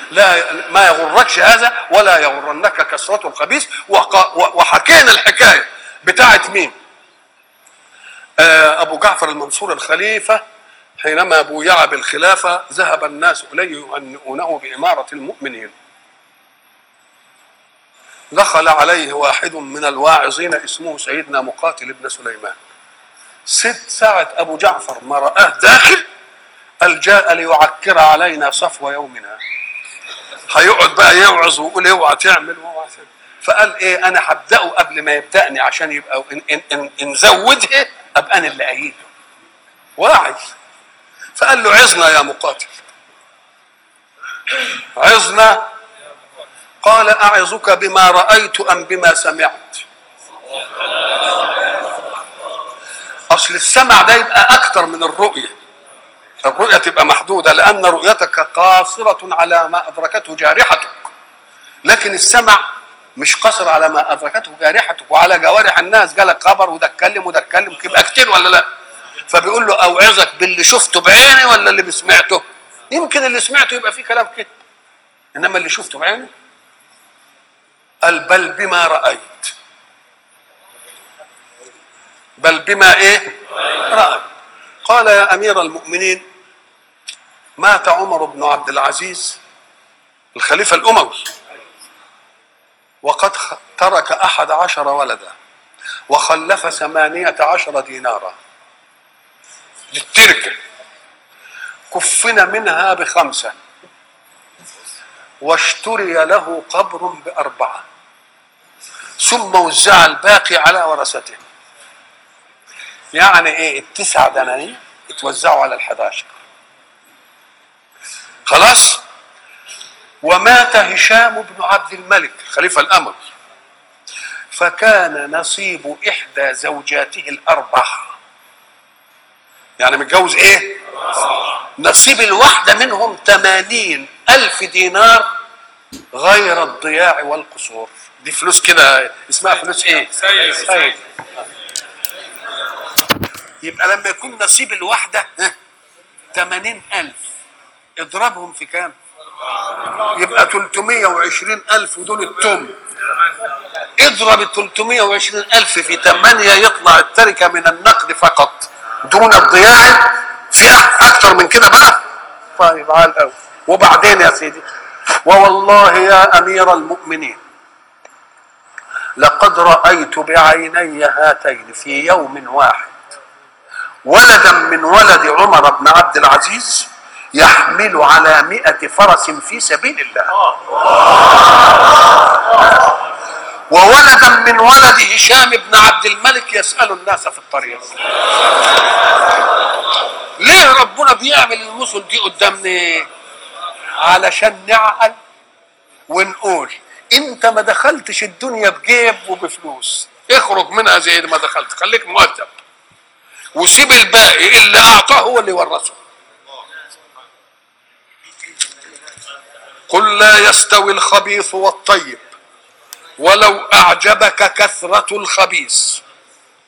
لا ما يغركش هذا ولا يغرنك كثرة الخبيث وحكينا الحكاية بتاعت مين آه أبو جعفر المنصور الخليفة حينما بويع بالخلافة ذهب الناس إليه يهنئونه بإمارة المؤمنين دخل عليه واحد من الواعظين اسمه سيدنا مقاتل بن سليمان ست ساعة أبو جعفر ما رآه داخل قال جاء ليعكر علينا صفو يومنا هيقعد بقى يوعظ ويقول اوعى تعمل واوعى تعمل فقال ايه انا هبداه قبل ما يبدأني عشان يبقى ان ان ان, إن زودها ابقى انا اللي قايله واعي فقال له عظنا يا مقاتل عظنا قال اعظك بما رايت ام بما سمعت اصل السمع ده يبقى اكتر من الرؤيه الرؤيه تبقى محدوده لان رؤيتك قاصره على ما ادركته جارحتك لكن السمع مش قصر على ما ادركته جارحتك وعلى جوارح الناس جالك خبر وده اتكلم وده اتكلم يبقى كتير ولا لا فبيقول له اوعظك باللي شفته بعيني ولا اللي سمعته يمكن اللي سمعته يبقى فيه كلام كده انما اللي شفته بعيني قال بل بما رايت بل بما ايه رايت قال يا امير المؤمنين مات عمر بن عبد العزيز الخليفه الاموي وقد ترك احد عشر ولدا وخلف ثمانيه عشر دينارا للتركه كفن منها بخمسه واشتري له قبر بأربعة ثم وزع الباقي على ورثته يعني ايه التسعة دنانير اتوزعوا على الحداشر خلاص ومات هشام بن عبد الملك الخليفة الأمر فكان نصيب إحدى زوجاته الأربع يعني متجوز إيه نصيب الواحدة منهم ثمانين ألف دينار غير الضياع والقصور دي فلوس كده اسمها فلوس ايه سيد. سيد. يبقى لما يكون نصيب الواحدة ها، 80 ألف اضربهم في كام يبقى 320 ألف ودول التم اضرب ال 320 ألف في 8 يطلع التركة من النقد فقط دون الضياع في أكتر من كده بقى طيب على الأول وبعدين يا سيدي ووالله يا أمير المؤمنين لقد رأيت بعيني هاتين في يوم واحد ولدا من ولد عمر بن عبد العزيز يحمل على مئة فرس في سبيل الله وولدا من ولد هشام بن عبد الملك يسأل الناس في الطريق ليه ربنا بيعمل المثل دي قدامنا علشان نعقل ونقول انت ما دخلتش الدنيا بجيب وبفلوس اخرج منها زي ما دخلت خليك مؤدب وسيب الباقي اللي اعطاه هو اللي ورثه قل لا يستوي الخبيث والطيب ولو اعجبك كثره الخبيث